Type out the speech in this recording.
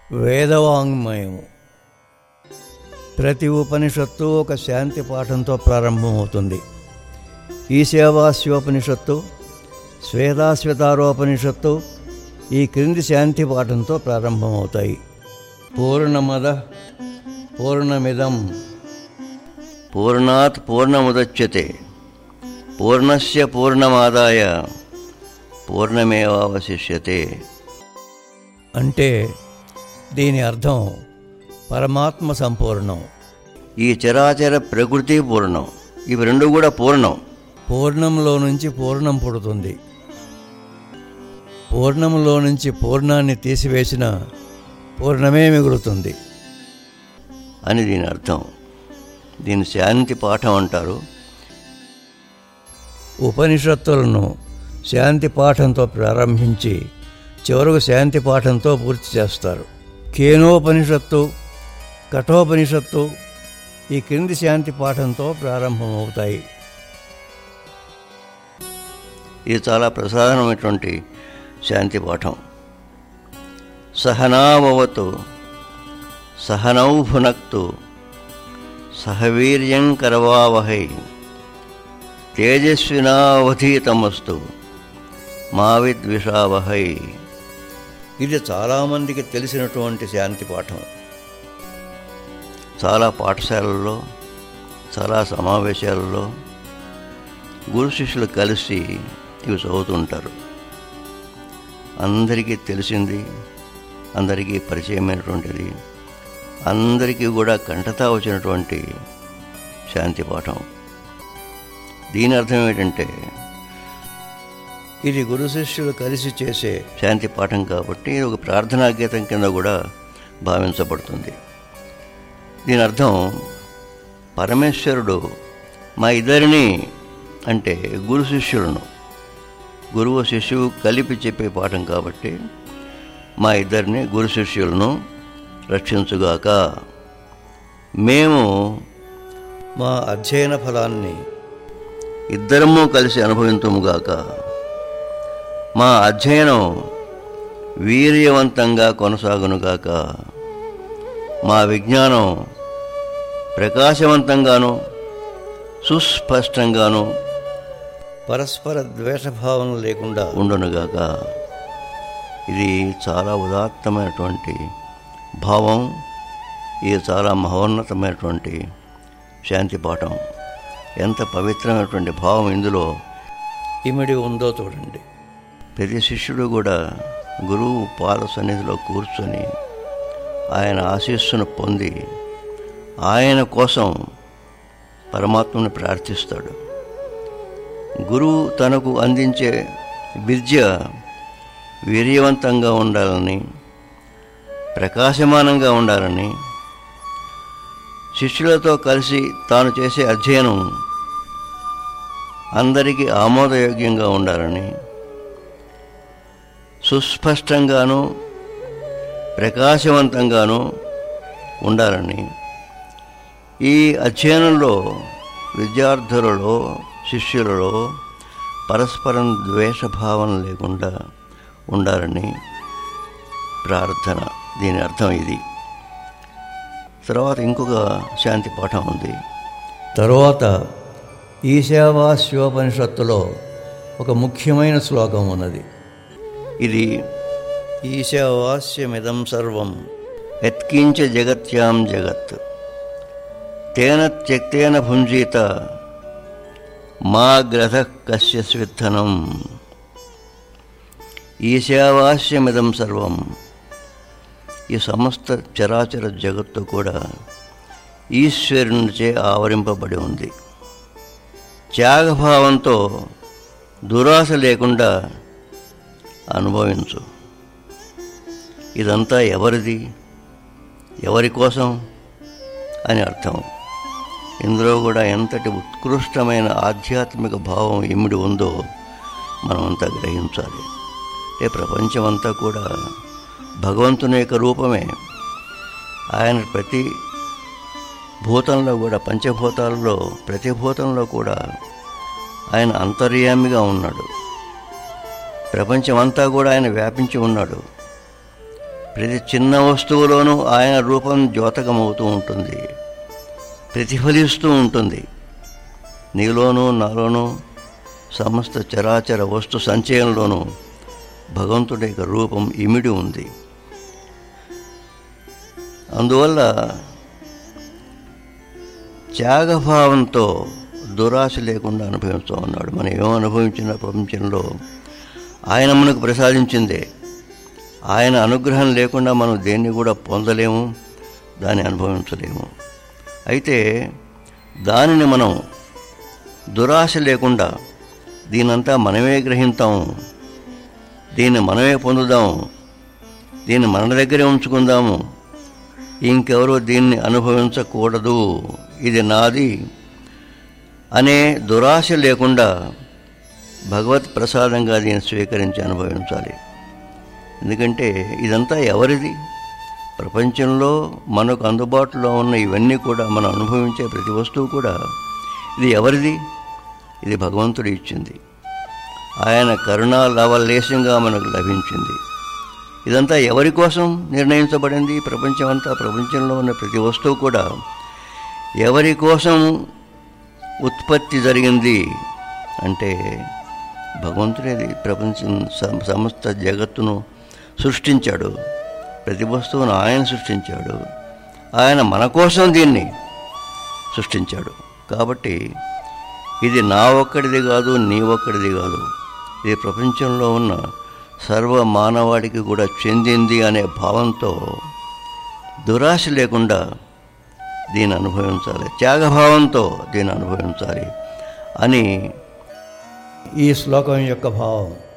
వేదవాంగ్మయము ప్రతి ఉపనిషత్తు ఒక శాంతి పాఠంతో ప్రారంభమవుతుంది ఈశావాస్యోపనిషత్తు శ్వేతాశ్వతారోపనిషత్తు ఈ క్రింది శాంతి పాఠంతో ప్రారంభమవుతాయి పూర్ణమద పూర్ణమిదం పూర్ణాత్ పూర్ణముదచ్యతే పూర్ణస్య పూర్ణమాదాయ పూర్ణమేవావశిష్యతే అంటే దీని అర్థం పరమాత్మ సంపూర్ణం ఈ చరాచర ప్రకృతి పూర్ణం ఇవి రెండు కూడా పూర్ణం పూర్ణంలో నుంచి పూర్ణం పుడుతుంది పూర్ణంలో నుంచి పూర్ణాన్ని తీసివేసిన పూర్ణమే మిగులుతుంది అని దీని అర్థం దీని శాంతి పాఠం అంటారు ఉపనిషత్తులను శాంతి పాఠంతో ప్రారంభించి చివరకు శాంతి పాఠంతో పూర్తి చేస్తారు కేనోపనిషత్తు కఠోపనిషత్తు ఈ క్రింది శాంతి పాఠంతో ప్రారంభమవుతాయి ఇది చాలా ప్రసాదమైనటువంటి శాంతి పాఠం సహనావవతు సహనౌ భునక్తు సహవీర్యం కరవావహై తేజస్వినావధీతమస్తు మా విద్విషావహై ఇది చాలామందికి తెలిసినటువంటి శాంతి పాఠం చాలా పాఠశాలల్లో చాలా సమావేశాలలో గురు శిష్యులు కలిసి ఇవి చదువుతుంటారు అందరికీ తెలిసింది అందరికీ పరిచయమైనటువంటిది అందరికీ కూడా కంటతా వచ్చినటువంటి శాంతి పాఠం దీని అర్థం ఏంటంటే ఇది గురు శిష్యులు కలిసి చేసే శాంతి పాఠం కాబట్టి ఇది ఒక ప్రార్థనా గీతం కింద కూడా భావించబడుతుంది దీని అర్థం పరమేశ్వరుడు మా ఇద్దరిని అంటే గురు శిష్యులను గురువు శిష్యువు కలిపి చెప్పే పాఠం కాబట్టి మా ఇద్దరిని గురు శిష్యులను రక్షించుగాక మేము మా అధ్యయన ఫలాన్ని ఇద్దరము కలిసి అనుభవింతుముగాక మా అధ్యయనం వీర్యవంతంగా కొనసాగునుగాక మా విజ్ఞానం ప్రకాశవంతంగాను సుస్పష్టంగాను పరస్పర ద్వేషభావం లేకుండా ఉండునుగాక ఇది చాలా ఉదాత్తమైనటువంటి భావం ఇది చాలా మహోన్నతమైనటువంటి శాంతి పాఠం ఎంత పవిత్రమైనటువంటి భావం ఇందులో ఇమిడి ఉందో చూడండి ప్రతి శిష్యుడు కూడా గురువు పాద సన్నిధిలో కూర్చొని ఆయన ఆశీస్సును పొంది ఆయన కోసం పరమాత్మను ప్రార్థిస్తాడు గురువు తనకు అందించే విద్య వీర్యవంతంగా ఉండాలని ప్రకాశమానంగా ఉండాలని శిష్యులతో కలిసి తాను చేసే అధ్యయనం అందరికీ ఆమోదయోగ్యంగా ఉండాలని సుస్పష్టంగాను ప్రకాశవంతంగాను ఉండాలని ఈ అధ్యయనంలో విద్యార్థులలో శిష్యులలో పరస్పరం ద్వేషభావం లేకుండా ఉండాలని ప్రార్థన దీని అర్థం ఇది తర్వాత ఇంకొక శాంతి పాఠం ఉంది తరువాత ఈశావాస్యోపనిషత్తులో ఒక ముఖ్యమైన శ్లోకం ఉన్నది ఇది ఈశావాస్యమిదం సర్వం యత్కించ జగత్యాం జగత్ తేన త్యక్తేన భుంజీత మా గ్రథ కస్య స్విత్తనం ఈశావాస్యమిదం సర్వం ఈ సమస్త చరాచర జగత్తు కూడా ఈశ్వరునిచే ఆవరింపబడి ఉంది త్యాగభావంతో దురాశ లేకుండా అనుభవించు ఇదంతా ఎవరిది ఎవరి కోసం అని అర్థం ఇందులో కూడా ఎంతటి ఉత్కృష్టమైన ఆధ్యాత్మిక భావం ఇమిడి ఉందో మనమంతా గ్రహించాలి అంటే ప్రపంచమంతా కూడా భగవంతుని యొక్క రూపమే ఆయన ప్రతి భూతంలో కూడా పంచభూతాలలో ప్రతి భూతంలో కూడా ఆయన అంతర్యామిగా ఉన్నాడు ప్రపంచమంతా కూడా ఆయన వ్యాపించి ఉన్నాడు ప్రతి చిన్న వస్తువులోనూ ఆయన రూపం ద్యోతకమవుతూ ఉంటుంది ప్రతిఫలిస్తూ ఉంటుంది నీలోనూ నాలోనూ సమస్త చరాచర వస్తు సంచయంలోనూ భగవంతుడి యొక్క రూపం ఇమిడి ఉంది అందువల్ల త్యాగభావంతో దురాశ లేకుండా అనుభవిస్తూ ఉన్నాడు మనం ఏం అనుభవించిన ప్రపంచంలో ఆయన మనకు ప్రసాదించిందే ఆయన అనుగ్రహం లేకుండా మనం దేన్ని కూడా పొందలేము దాన్ని అనుభవించలేము అయితే దానిని మనం దురాశ లేకుండా దీనంతా మనమే గ్రహింతాము దీన్ని మనమే పొందుదాము దీన్ని మన దగ్గరే ఉంచుకుందాము ఇంకెవరో దీన్ని అనుభవించకూడదు ఇది నాది అనే దురాశ లేకుండా భగవత్ ప్రసాదంగా దీన్ని స్వీకరించి అనుభవించాలి ఎందుకంటే ఇదంతా ఎవరిది ప్రపంచంలో మనకు అందుబాటులో ఉన్న ఇవన్నీ కూడా మనం అనుభవించే ప్రతి వస్తువు కూడా ఇది ఎవరిది ఇది భగవంతుడు ఇచ్చింది ఆయన కరుణా లవలేశంగా మనకు లభించింది ఇదంతా ఎవరి కోసం నిర్ణయించబడింది ప్రపంచం అంతా ప్రపంచంలో ఉన్న ప్రతి వస్తువు కూడా ఎవరి కోసం ఉత్పత్తి జరిగింది అంటే భగవంతుడేది ప్రపంచం సమ- సమస్త జగత్తును సృష్టించాడు ప్రతి వస్తువును ఆయన సృష్టించాడు ఆయన మన కోసం దీన్ని సృష్టించాడు కాబట్టి ఇది నా ఒక్కడిది కాదు నీ ఒక్కడిది కాదు ఇది ప్రపంచంలో ఉన్న సర్వ మానవాడికి కూడా చెందింది అనే భావంతో దురాశ లేకుండా దీన్ని అనుభవించాలి త్యాగభావంతో దీన్ని అనుభవించాలి అని ఈ శ్లోకం యొక్క భావం